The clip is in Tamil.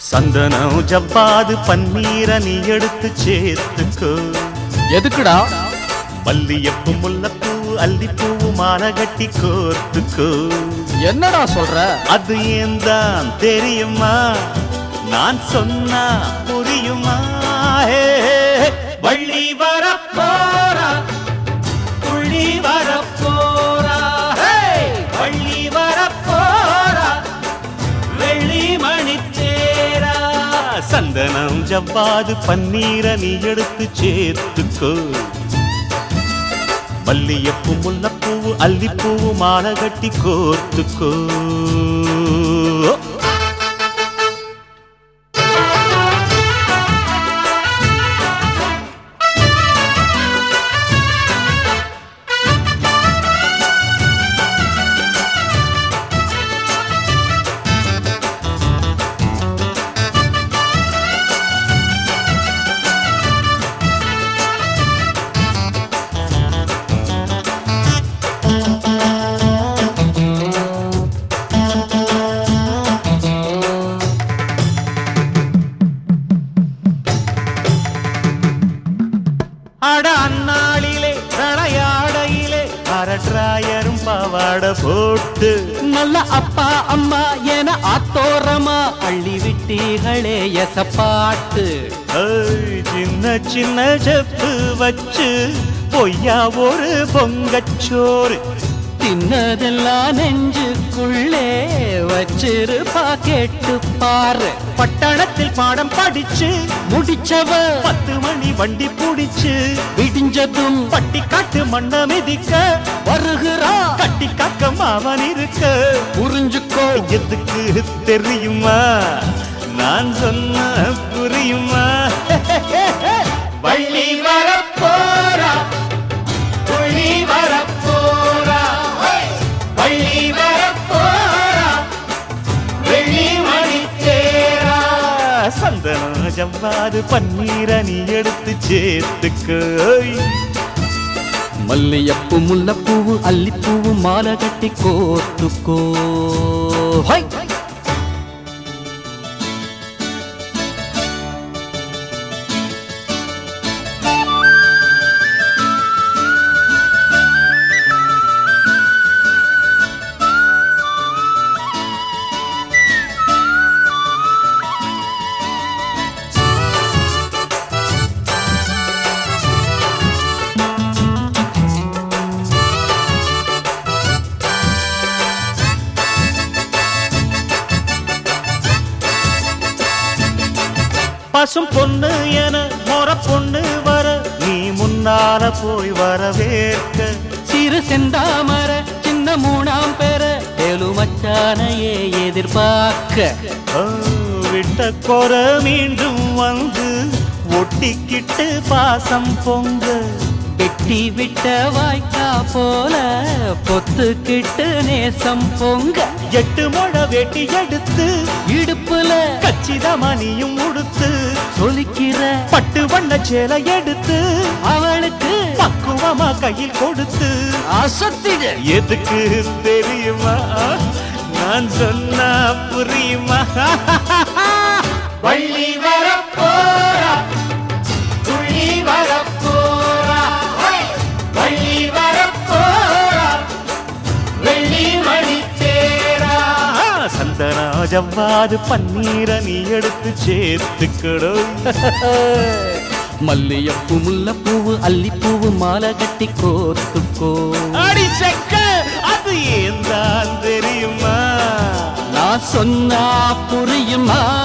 சந்தனம் ஜவ்வாது பன்னீர நீ எடுத்து சேர்த்துக்கோ எதுக்குடா மல்லியப்பு முல்லப்பூ அல்லிப்பூவு மாலை கட்டி கோர்த்துக்கோ என்னடா சொல்ற அது ஏன் தான் தெரியுமா நான் சொன்னா புரியுமா ஹே, ஹே, ஹே. வள்ளி வரப்போரா துள்ளி வரப்போரா ஹே, வள்ளி வரப்போரா வெள்ளி மணித்தேரா சந்தனம் ஜவ்வாது பன்னீர நீ எடுத்து சேர்த்துக்கோ மல்லியப்பூ முல்லப்பூவு அல்லிப்பூவு மாலை கட்டி கோர்த்துக்கோ அட அந்நாளிலே பிரளையாடையிலே அரட்ராயரும் பாவாட போட்டு நல்ல அப்பா அம்மா என ஆத்தோரமா அள்ளி விட்டீர்களே எசப்பாட்டு ஏய், சின்ன சின்ன செப்பு வச்சு பொய்யா ஒரு பொங்கச்சோறு தின்னதெல்லாம் நெஞ்சுக்குள்ளே வச்சிருப்பா கேட்டு பாரு பட்டணத்தில் பாடம் படிச்சு முடிச்சவ பத்து மணி வண்டி புடிச்சு விடிஞ்சதும் பட்டி காட்டு மண்ண மிதிக்க வருகிறா கட்டி காக்க மாவன் இருக்க புரிஞ்சுக்கோ எதுக்கு தெரியுமா நான் சொன்ன புரியுமா வள்ளி வரப்போரா புள்ளி வரப்போரா வள்ளி வரப்போரா வெள்ளி மணி தேரா சந்தனம் ஜவ்வாது பன்னீர நீ எடுத்து சேர்த்துக்கோ மல்லியப்பு முல்லப்பூவு அல்லிப்பூவு மாலை கட்டி கோத்துக்கோ ஹை! பசும் பொண்ணு என மொற பொண்ணு வர நீ முன்னால போய் வரவேற்க சிறு செந்தாமர சின்ன மூணாம் பெற ஏழு மச்சானையே எதிர்பார்க்க ஓ, விட்ட கொர மீண்டும் வந்து ஒட்டிக்கிட்டு பாசம் பொங்க வெட்டி விட்ட வாய்க்கா போல பொத்துக்கிட்டு நேசம் பொங்க எட்டு முழ வெட்டி எடுத்து இடுப்புல கச்சிதமா நீயும் உடுத்து சொலிக்கிற பட்டு வண்ண சேலை எடுத்து அவளுக்கு பக்குவமா கையில் கொடுத்து அசத்திட எதுக்கு தெரியுமா நான் சொன்னா புரியுமா வள்ளி வரப்போரா துள்ளி வரப்போரா வள்ளி வரப்போரா வெள்ளி மணி தேரா சந்தனா ஜவ்வாது பன்னீர நீ எடுத்து சேர்த்துக்கணும் மல்லியப்பூ முல்லப்பூவு அல்லிப்பூவு மாலை கட்டி கோர்த்துக்கோ அடி செக்க அது ஏன் தான் தெரியுமா நான் சொன்னா புரியுமா